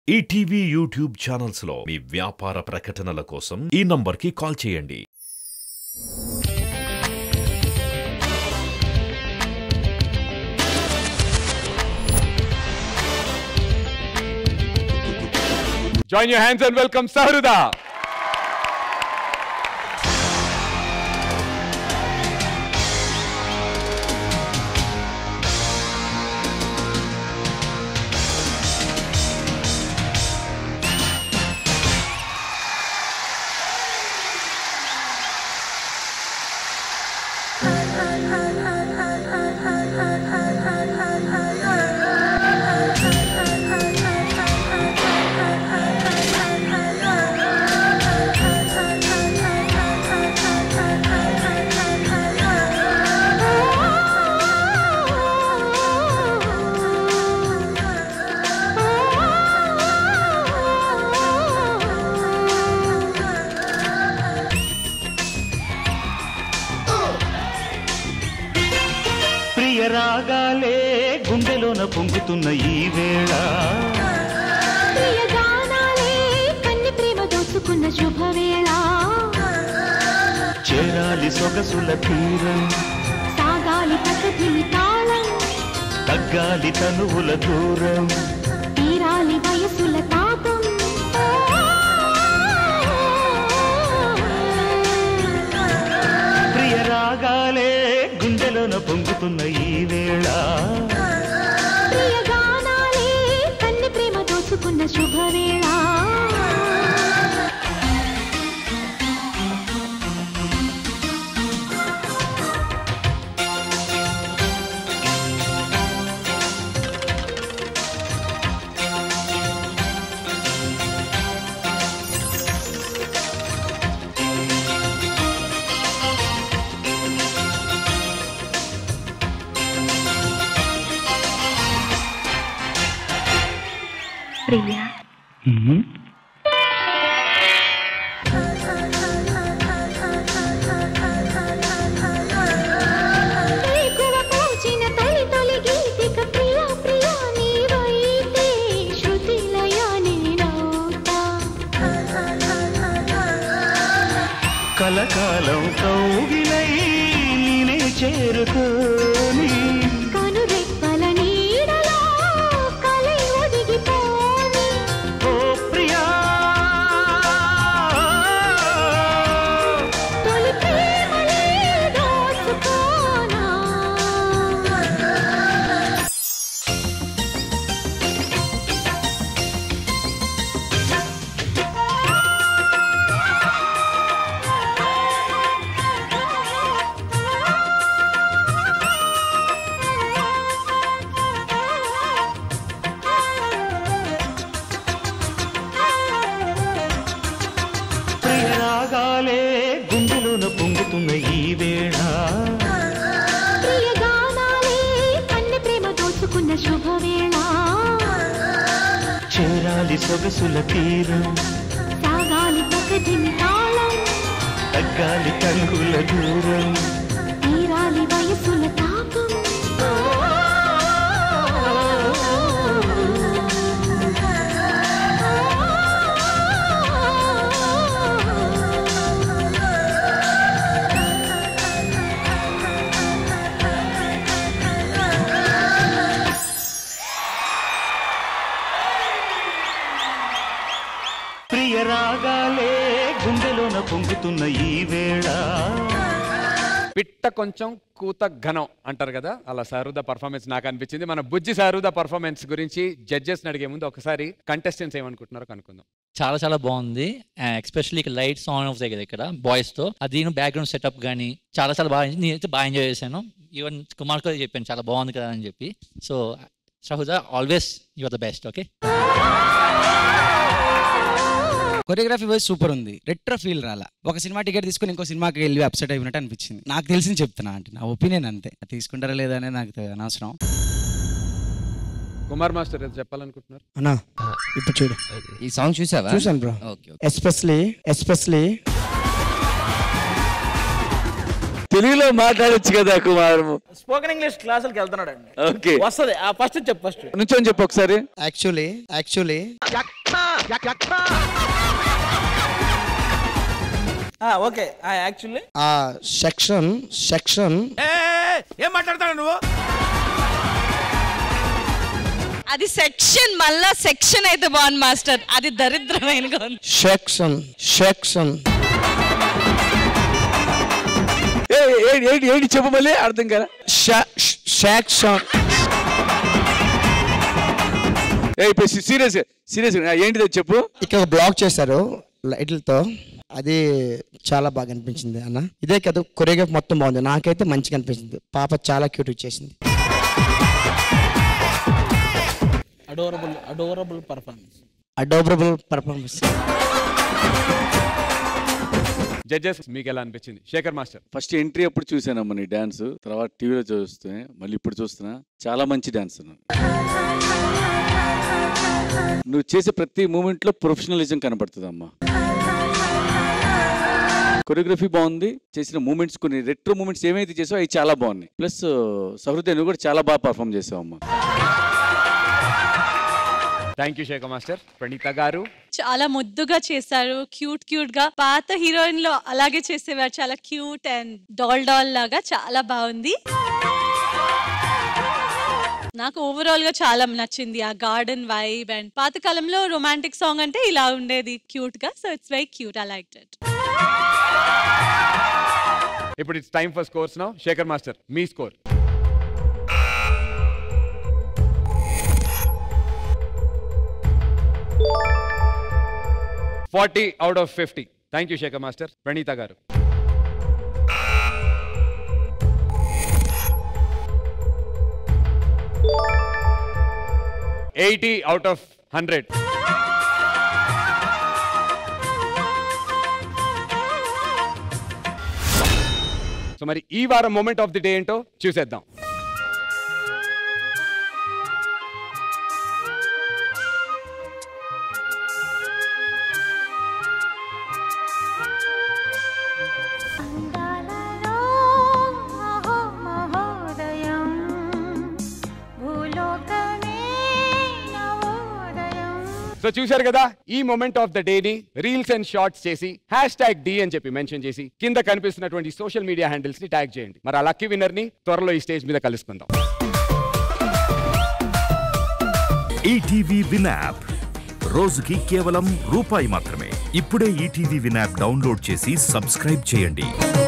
ETV YouTube channels లో మీ వ్యాపార ప్రకటనల కోసం ఈ నంబర్కి కాల్ చేయండి Join your hands and welcome Sahruda. ప్రియ రాగాలే గుండెలోన పొంగుతున్న ఈ వేళ ప్రియగానాలే కన్ని ప్రేమ దోచుకున్న శుభవేళ చేరాలి సొగసుల తీరం సాగాలి పద్ధతిని తాళం తగ్గాలి తనువుల దూరం తీరాలి వయసుల తాపం ప్రియ రాగాలే గుండెలోన పొంగుతున్న ఈ వేళ ప్రియగానాలే కన్ని ప్రేమ దోచుకున్న శుభవేళ ప్రియా ఎక్కువ పూచిన తొలి తొలి గీతిక ప్రియా ప్రియా నీవైతే శృతిలయ నేనవుతా కలకాలం కౌగిలై నేనే చేరుకోని కనురెప్పల నీడలో కలై ఒదిగిపోని ఓ ప్రియా తొలి ప్రేమలే దోచుకోనా ప్రియ రాగాలే గుండెలోన పొంగుతున్న ఈ వేళ ప్రియగానాలే కన్ని ప్రేమ దోచుకున్న శుభవేళ చేరాలి సొగసుల తీరం సాగాలి పకదిని తాళం తగ్గాలి తనువుల దూరం తీరాలి వయసుల తాపం ప్రియ రాగాలే గుండెలోన పొంగుతున్న ఈ వేళ పిట్ట కొంచెం కూత ఘనం అంటారు కదా అలా సారుద పర్ఫార్మెన్స్ నాకు అనిపించింది మన బుజ్జి సారుద పర్ఫార్మెన్స్ గురించి జడ్జెస్ అడిగే ముందు ఒకసారి కంటెస్టెంట్స్ ఏమనుకుంటున్నారో కనుక్కుందాం చాలా చాలా బాగుంది ఎక్స్పెషల్లీ ఇక్కడ లైట్స్ ఆన్ అవుతాయి కదా ఇక్కడ బాయ్స్ తో అది బ్యాక్గ్రౌండ్ సెటప్ కానీ చాలా చాలా బాగా నేనైతే బాగా ఎంజాయ్ చేశాను ఈవెన్ కుమార్ కూడా చెప్పాను చాలా బాగుంది కదా అని చెప్పి so Shahuja always your the best okay choreography wise super ఉంది రెట్రో ఫీల్ రాలా ఒక సినిమా టికెట్ తీసుకుని ఇంకో సినిమాకి వెళ్ళి అప్సెట్ అయినట్టు అనిపించింది నాకు తెలిసింది చెప్తున్నా అంటే నా ఒపీనియన్ అంతే అది తీసుకుంటారా లేదా అనేది నాకు తె- అనవసరం కుమార్ మాస్టర్ ఏదో చెప్పాలనుకుంటున్నారు అన్నా ఇప్పుడు చూడు ఈ సాంగ్ చూసావా చూసాను బ్రో ఓకే ఎస్పెషలీ ఎస్పెషలీ తెలుగులో మాట్లాడొచ్చు కదా కుమార్ స్పోకెన్ ఇంగ్లీష్ క్లాసులకి వెళ్తున్నాడు అండి ఓకే వస్తుంది ఆ ఫస్ట్ చెప్పు ఫస్ట్ నుంచొని చెప్పు ఒకసారి actually actually okay actually section section ఏం మాట్లాడతాడు నువ్వు అది సెక్షన్ మళ్ళా సెక్షన్ అయితే బాగుంది మాస్టర్ అది దరిద్రమైనగా ఉంది సెక్షన్ సెక్షన్ ఏంటి ఏంటి చెప్పు మళ్ళీ అర్థం కదా సెక్షన్ ఏ సీరియస్ సీరియస్ ఏంటిదో చెప్పు ఇక్కడ బ్లాక్ చేశారు లైట్లతో అది చాలా బాగా అనిపించింది అన్న ఇదే కదా కొరియోగ్రాఫ్ మొత్తం బాగుంది నాకైతే మంచిగా అనిపించింది పాప చాలా క్యూట్ చేసింది adorable adorable performance adorable performance judges మీకు ఎలా అనిపించింది శేఖర్ మాస్టర్ ఫస్ట్ ఎంట్రీ అప్పుడు చూసానమ్మా నీ డాన్స్ తర్వాత టీవీలో చూస్తే మళ్ళీ ఇప్పుడు చూస్తున్నా చాలా మంచి డాన్స్ నువ్వు చేసే ప్రతి మూమెంట్ లో ప్రొఫెషనలిజం కనబడుతుంది అమ్మా కొరియోగ్రఫీ బాగుంది చేసిన మూమెంట్స్ కొన్ని రెట్రో మూమెంట్స్ ఏమైతే చేసావో అవి చాలా బాగున్నాయి ప్లస్ సహృదయ నువ్వు కూడా చాలా బాగా పర్ఫామ్ చేసావు అమ్మా thank you Shekhar master Praneetha garu చాలా ముద్దుగా చేశారు క్యూట్ క్యూట్ గా పాత హీరోయిన్ లో అలాగే చేసేవారు చాలా క్యూట్ అండ్ డాల్ డాల్ లాగా చాలా బాగుంది నాకు ఓవరాల్ గా చాలా నచ్చింది ఆ గార్డెన్ వైబ్ అండ్ పాత కాలంలో రొమాంటిక్ సాంగ్ అంటే ఇలా ఉండేది క్యూట్ గా so it's very cute I like it ఇప్పుడు it's time for scores now Shekhar master మీ score forty out of fifty thank you Shekhar master Praneetha garu eighty out of hundred so మరి ఈ వారం మూమెంట్ ఆఫ్ ది డే ఏంటో చూసేద్దాం so చూశారు కదా ఈ మూమెంట్ ఆఫ్ ద డేని రీల్స్ అండ్ షార్ట్స్ చేసి హ్యాష్ ట్యాగ్ డి అని చెప్పి మెన్షన్ చేసి కింద కనిపిస్తున్నటువంటి సోషల్ మీడియా హ్యాండిల్స్ ని ట్యాగ్ చేయండి మరి ఆ లక్కీ విన్నర్ ని త్వరలో ఈ స్టేజ్ మీద కలుసుకుందాం ఈటీవీ విన్ యాప్ రోజుకి కేవలం రూపాయి మాత్రమే ఇప్పుడే ఈటీవీ విన్ యాప్ డౌన్లోడ్ చేసి సబ్స్క్రైబ్ చేయండి